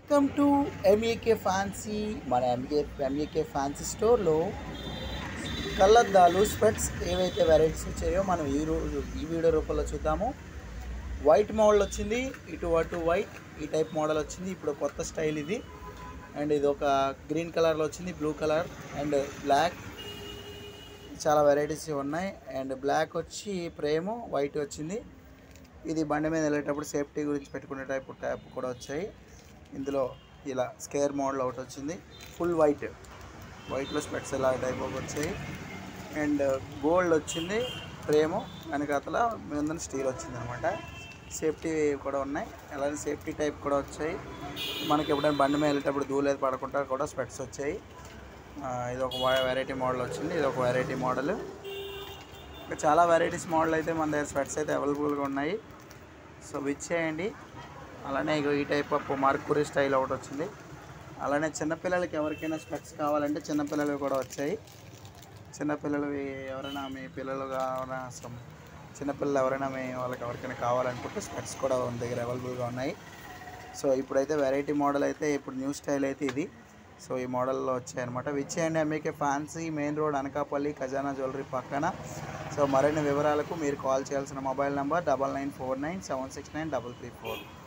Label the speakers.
Speaker 1: welcome to MAK fancy మన MA MAK fancy స్టోర్లో కళ్ళద్దాలు స్పెట్స్ ఏవైతే వెరైటీస్ వచ్చాయో మనం ఈ రోజు ఈ వీడియో రూపంలో చూద్దాము వైట్ మోడల్ వచ్చింది ఇటు అటు వైట్ ఈ టైప్ మోడల్ వచ్చింది ఇప్పుడు కొత్త స్టైల్ ఇది అండ్ ఇది ఒక గ్రీన్ కలర్లో వచ్చింది బ్లూ కలర్ అండ్ బ్లాక్ చాలా వెరైటీస్ ఉన్నాయి అండ్ బ్లాక్ వచ్చి ప్రేము వైట్ వచ్చింది ఇది బండి మీద వెళ్ళేటప్పుడు సేఫ్టీ గురించి పెట్టుకునే టైప్ ట్యాప్ కూడా వచ్చాయి ఇందులో ఇలా స్కేర్ మోడల్ ఒకటి వచ్చింది ఫుల్ వైట్ వైట్లో స్పెట్స్ ఇలా టైప్ ఒకటి వచ్చాయి అండ్ గోల్డ్ వచ్చింది ప్రేము వెనకాతల మీద స్టీల్ వచ్చింది అనమాట సేఫ్టీ కూడా ఉన్నాయి అలానే సేఫ్టీ టైప్ కూడా వచ్చాయి మనకి ఎప్పుడైనా బండి మీద వెళ్ళేటప్పుడు దూలేదు పడకుండా కూడా స్పెట్స్ వచ్చాయి ఆ, ఇది ఒక వెరైటీ మోడల్ వచ్చింది ఇది ఒక వెరైటీ మోడల్ ఇంకా చాలా వెరైటీస్ మోడల్ అయితే మన దగ్గర స్వెట్స్ అయితే అవైలబుల్గా ఉన్నాయి సో విచ్ చేయండి అలానే ఇగో ఈ టైప్ ఆఫ్ మార్కురీ స్టైల్ ఒకటి వచ్చింది అలానే చిన్నపిల్లలకి ఎవరికైనా స్పెట్స్ కావాలంటే చిన్నపిల్లలవి కూడా వచ్చాయి చిన్నపిల్లలవి ఎవరైనా మీ పిల్లలు కావాలన్నా some చిన్నపిల్లలు ఎవరైనా మీ వాళ్ళకి ఎవరికైనా కావాలనుకుంటే స్పెట్స్ కూడా మన దగ్గర అవైలబుల్గా ఉన్నాయి సో ఇప్పుడైతే వెరైటీ మోడల్ అయితే ఇప్పుడు న్యూ స్టైల్ అయితే ఇది సో ఈ మోడల్లో వచ్చాయన్నమాట విచ్చేయండి మీకే ఫ్యాన్సీ మెయిన్ రోడ్ అనకాపల్లి ఖజానా జ్యువెలరీ పక్కన సో మరిన్ని వివరాలకు మీరు కాల్ చేయాల్సిన mobile number double nine four nine seven six nine double three four